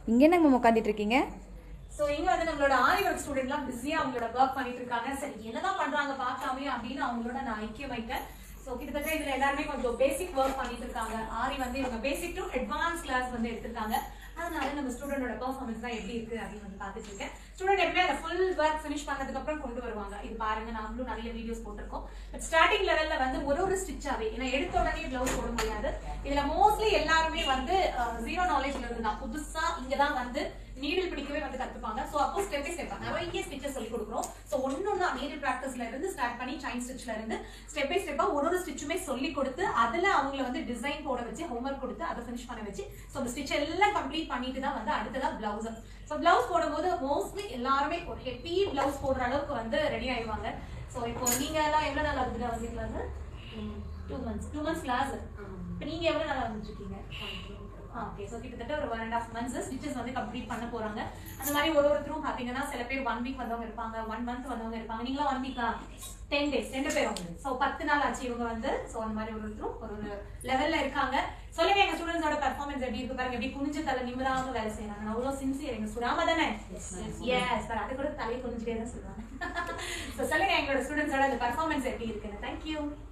இங்கே என்ன மேம் உட்காந்துட்டு இருக்கீங்க சோ இங்க வந்து நம்மளோட ஆரி ஒர்க் ஸ்டூடெண்ட்லாம் பிஸியா அவங்களோட ஒர்க் பண்ணிட்டு இருக்காங்க சரி என்னதான் பண்றாங்க பார்க்கலாமே அப்படின்னு அவங்களோட நான் ஐக்கியமாயிட்டேன் சோ கிட்டத்தட்ட இதுல எல்லாருமே கொஞ்சம் பேசிக் ஒர்க் பண்ணிட்டு இருக்காங்க ஆரி வந்து இவங்க பேசிக் டு அட்வான்ஸ் கிளாஸ் வந்து எடுத்திருக்காங்க அதனால நம்ம ஸ்டூடெண்டோட பெர்ஃபார்மன்ஸ் தான் எப்படி இருக்கு அப்படின்னு வந்து பார்த்துட்டு இருக்கேன் ஸ்டூடெண்ட் எப்பவுமே அந்த ஃபுல் ஒர்க் ஃபினிஷ் பண்ணதுக்கு அப்புறம் கொண்டு வருவாங்க இது பாருங்க நாமளும் நிறைய வீடியோஸ் போட்டிருக்கோம் பட் ஸ்டார்டிங் லெவல்ல வந்து ஒரு ஒரு ஸ்டிச்சாவே ஏன்னா எடுத்த உடனே பிளவுஸ் போட முடியாது இதுல மோஸ்ட்லி எல்லாருமே வந்து ஜீரோ நாலேஜ்ல இருந்து தான் புதுசா இங்கதான் வந்து நீடில் பிடிக்கவே வந்து கத்துப்பாங்க சோ அப்போ ஸ்டெப் பை ஸ்டெப் நிறைய ஸ்டிச்சஸ் சொல்லி கொடுக்குறோம் சோ ஒன்னொன்னா நீடில் பிராக்டிஸ்ல இருந்து ஸ்டார்ட் பண்ணி செயின் ஸ்டிச்ல இருந்து ஸ்டெப் பை ஸ்டெப்பா ஒரு ஒரு ஸ்டிச்சுமே சொல்லி கொடுத்து அதுல அவங்கள வந்து டிசைன் போட வச்சு ஹோம்ஒர்க் கொடுத்து அதை ஃபினிஷ் பண்ண வச்சு சோ அந்த ஸ்டிச் எல்லாம் கம்ப்ளீட் பண்ணிட்டு தான் வந்து அடுத்ததா பிளவுஸ் சோ பிளவுஸ் போடும்போது மோஸ்ட்லி எல்லாருமே ஒரு ஹெவி பிளவுஸ் போடுற அளவுக்கு வந்து ரெடி ஆயிடுவாங்க சோ இப்போ நீங்க எல்லாம் எவ்வளவு நாள் ஆகுதுல வந்து class two months two months class இப்போ நீங்க எவ்வளவு நாள் வந்துட்டு இருக்கீங்க ஓகே ஸோ கிட்டத்தட்ட ஒரு one and half months stitches வந்து கம்ப்ளீட் பண்ண போறாங்க அந்த மாதிரி ஒரு ஒருத்தரும் பாத்தீங்கன்னா சில பேர் ஒன் வீக் வந்தவங்க இருப்பாங்க ஒன் மந்த் வந்தவங்க இருப்பாங்க நீங்களும் ஒன் வீக்கா டென் டேஸ் ரெண்டு பேரும் ஸோ பத்து நாள் ஆச்சு இவங்க வந்து ஸோ அந்த மாதிரி ஒரு ஒருத்தரும் ஒரு ஒரு லெவல்ல இருக்காங்க சொல்லுங்க எங்க ஸ்டூடெண்ட்ஸோட பெர்ஃபார்மன்ஸ் எப்படி இருக்கு பாருங்க எப்படி குனிஞ்சு தலை நிமிராம வேலை செய்யறாங்க நான் அவ்வளோ சின்சியர் எங்க ஸ்டூடெண்ட் ஆமா தானே எஸ் சார் அது கூட தலையை குனிஞ்சுட்டே தான் சொல்லுவாங்க ஸோ சொல்லுங்க எங்களோட ஸ்டூடெண்ட்ஸோட அந்த பெர்ஃபார்மன்ஸ் எப்படி இருக்குன்னு தேங்க்யூ